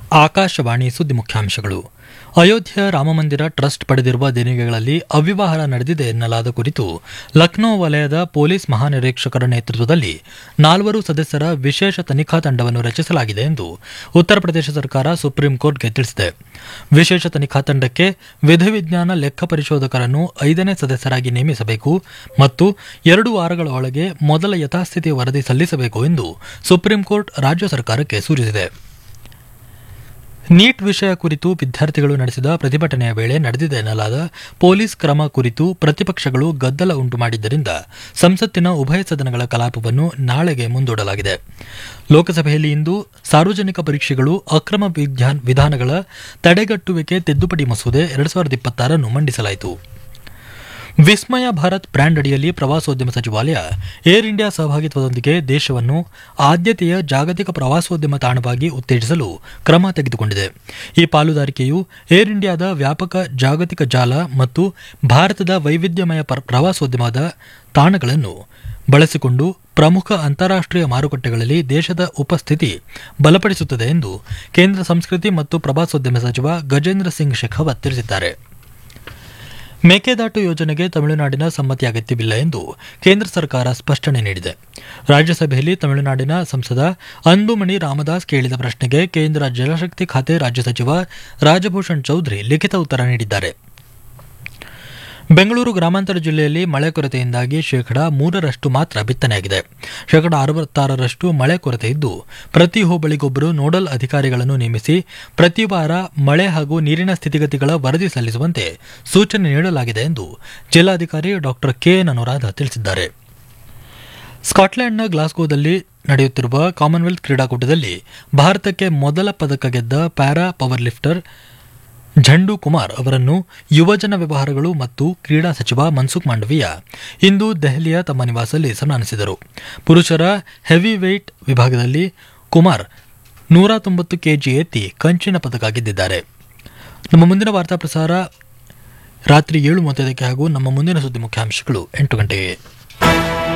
ಆಕಾಶವಾಣಿ ಸುದ್ದಿ ಮುಖ್ಯಾಂಶಗಳು ಅಯೋಧ್ಯೆ ರಾಮಮಂದಿರ ಟ್ರಸ್ಟ್ ಪಡೆದಿರುವ ದೇಣಿಗೆಗಳಲ್ಲಿ ಅವ್ಯವಹಾರ ನಡೆದಿದೆ ಎನ್ನಲಾದ ಕುರಿತು ಲಕ್ನೋ ವಲಯದ ಪೊಲೀಸ್ ಮಹಾನಿರೀಕ್ಷಕರ ನೇತೃತ್ವದಲ್ಲಿ ನಾಲ್ವರು ಸದಸ್ಯರ ವಿಶೇಷ ತನಿಖಾ ತಂಡವನ್ನು ರಚಿಸಲಾಗಿದೆ ಎಂದು ಉತ್ತರ ಪ್ರದೇಶ ಸರ್ಕಾರ ಸುಪ್ರೀಂ ಕೋರ್ಟ್ಗೆ ತಿಳಿಸಿದೆ ವಿಶೇಷ ತನಿಖಾ ತಂಡಕ್ಕೆ ವಿಧಿವಿಜ್ಞಾನ ಲೆಕ್ಕ ಪರಿಶೋಧಕರನ್ನು ಐದನೇ ಸದಸ್ಯರಾಗಿ ನೇಮಿಸಬೇಕು ಮತ್ತು ಎರಡು ವಾರಗಳ ಒಳಗೆ ಮೊದಲ ಯಥಾಸ್ಥಿತಿ ವರದಿ ಸಲ್ಲಿಸಬೇಕು ಎಂದು ಸುಪ್ರೀಂ ಕೋರ್ಟ್ ರಾಜ್ಯ ಸರ್ಕಾರಕ್ಕೆ ಸೂಚಿಸಿದೆ ನೀಟ್ ವಿಷಯ ಕುರಿತು ವಿದ್ಯಾರ್ಥಿಗಳು ನಡೆಸಿದ ಪ್ರತಿಭಟನೆಯ ವೇಳೆ ನಡೆದಿದೆ ಎನ್ನಲಾದ ಪೊಲೀಸ್ ಕ್ರಮ ಕುರಿತು ಪ್ರತಿಪಕ್ಷಗಳು ಗದ್ದಲ ಉಂಟು ಮಾಡಿದ್ದರಿಂದ ಸಂಸತ್ತಿನ ಉಭಯ ಸದನಗಳ ಕಲಾಪವನ್ನು ನಾಳೆಗೆ ಮುಂದೂಡಲಾಗಿದೆ ಲೋಕಸಭೆಯಲ್ಲಿ ಇಂದು ಸಾರ್ವಜನಿಕ ಪರೀಕ್ಷೆಗಳು ಅಕ್ರಮ ವಿಜ್ಞಾನ ವಿಧಾನಗಳ ತಡೆಗಟ್ಟುವಿಕೆ ತಿದ್ದುಪಡಿ ಮಸೂದೆ ಎರಡು ಸಾವಿರದ ಇಪ್ಪತ್ತಾರನ್ನು ಮಂಡಿಸಲಾಯಿತು ವಿಸ್ಮಯ ಭಾರತ್ ಬ್ರ್ಯಾಂಡ್ ಅಡಿಯಲ್ಲಿ ಪ್ರವಾಸೋದ್ಯಮ ಸಚಿವಾಲಯ ಏರ್ ಇಂಡಿಯಾ ಸಹಭಾಗಿತ್ವದೊಂದಿಗೆ ದೇಶವನ್ನು ಆದ್ಯತೆಯ ಜಾಗತಿಕ ಪ್ರವಾಸೋದ್ಯಮ ತಾಣವಾಗಿ ಉತ್ತೇಜಿಸಲು ಕ್ರಮ ತೆಗೆದುಕೊಂಡಿದೆ ಈ ಪಾಲುದಾರಿಕೆಯು ಏರ್ ಇಂಡಿಯಾದ ವ್ಯಾಪಕ ಜಾಗತಿಕ ಜಾಲ ಮತ್ತು ಭಾರತದ ವೈವಿಧ್ಯಮಯ ಪರ- ಪ್ರವಾಸೋದ್ಯಮದ ತಾಣಗಳನ್ನು ಬಳಸಿಕೊಂಡು ಪ್ರಮುಖ ಅಂತಾರಾಷ್ಟ್ರೀಯ ಮಾರುಕಟ್ಟೆಗಳಲ್ಲಿ ದೇಶದ ಉಪಸ್ಥಿತಿ ಬಲಪಡಿಸುತ್ತದೆ ಎಂದು ಕೇಂದ್ರ ಸಂಸ್ಕೃತಿ ಮತ್ತು ಪ್ರವಾಸೋದ್ಯಮ ಸಚಿವ ಗಜೇಂದ್ರ ಸಿಂಗ್ ಶೆಖಾವತ್ ತಿಳಿಸಿದ್ದಾರೆ ಮೇಕೆದಾಟು ಯೋಜನೆಗೆ ತಮಿಳುನಾಡಿನ ಸಮ್ಮತಿ ಅಗತ್ಯವಿಲ್ಲ ಎಂದು ಕೇಂದ್ರ ಸರ್ಕಾರ ಸ್ಪಷ್ಟನೆ ನೀಡಿದೆ ರಾಜ್ಯಸಭೆಯಲ್ಲಿ ತಮಿಳುನಾಡಿನ ಸಂಸದ ಅನ್ಬುಮಣಿ ರಾಮದಾಸ್ ಕೇಳಿದ ಪ್ರಶ್ನೆಗೆ ಕೇಂದ್ರ ಜಲಶಕ್ತಿ ಖಾತೆ ರಾಜ್ಯ ಸಚಿವ ರಾಜಭೂಷಣ್ ಚೌಧರಿ ಲಿಖಿತ ಉತ್ತರ ನೀಡಿದ್ದಾರೆ ಬೆಂಗಳೂರು ಗ್ರಾಮಾಂತರ ಜಿಲ್ಲೆಯಲ್ಲಿ ಮಳೆ ಕೊರತೆಯಿಂದಾಗಿ ಶೇಕಡಾ ಮೂರರಷ್ಟು ಮಾತ್ರ ಬಿತ್ತನೆಯಾಗಿದೆ ಶೇಕಡಾ ಅರವತ್ತಾರರಷ್ಟು ಮಳೆ ಕೊರತೆ ಇದ್ದು ಪ್ರತಿ ಹೋಬಳಿಗೊಬ್ಬರು ನೋಡಲ್ ಅಧಿಕಾರಿಗಳನ್ನು ನೇಮಿಸಿ ಪ್ರತಿ ವಾರ ಮಳೆ ಹಾಗೂ ನೀರಿನ ಸ್ಥಿತಿಗತಿಗಳ ವರದಿ ಸಲ್ಲಿಸುವಂತೆ ಸೂಚನೆ ನೀಡಲಾಗಿದೆ ಎಂದು ಜಿಲ್ಲಾಧಿಕಾರಿ ಡಾಕ್ಟರ್ ಕೆಎನ್ ಅನುರಾಧ ತಿಳಿಸಿದ್ದಾರೆ ಸ್ಕಾಟ್ಲೆಂಡ್ನ ಗ್ಲಾಸ್ಗೋದಲ್ಲಿ ನಡೆಯುತ್ತಿರುವ ಕಾಮನ್ವೆಲ್ತ್ ಕ್ರೀಡಾಕೂಟದಲ್ಲಿ ಭಾರತಕ್ಕೆ ಮೊದಲ ಪದಕ ಗೆದ್ದ para power lifter Jhandu Kumar ಅವರನ್ನು ಯುವಜನ ವ್ಯವಹಾರಗಳು ಮತ್ತು ಕ್ರೀಡಾ ಸಚಿವ ಮನ್ಸುಖ್ ಮಾಂಡವೀಯ ಇಂದು ದೆಹಲಿಯ ತಮ್ಮ ನಿವಾಸದಲ್ಲಿ ಸನ್ಮಾನಿಸಿದರು ಪುರುಷರ ಹೆವಿ ವೇಟ್ ವಿಭಾಗದಲ್ಲಿ ಕುಮಾರ್ ನೂರ ತೊಂಬತ್ತು ಕೆಜಿ ಎತ್ತಿ ಕಂಚಿನ ಪದಕ ಗೆದ್ದಿದ್ದಾರೆ ನಮ್ಮ ಮುಂದಿನ ವಾರ್ತಾ ಪ್ರಸಾರ ರಾತ್ರಿ ಏಳು ಮೂವತ್ತೈದಕ್ಕೆ ಹಾಗೂ ನಮ್ಮ ಮುಂದಿನ ಸುದ್ದಿ ಮುಖ್ಯಾಂಶಗಳು ಎಂಟು ಗಂಟೆಗೆ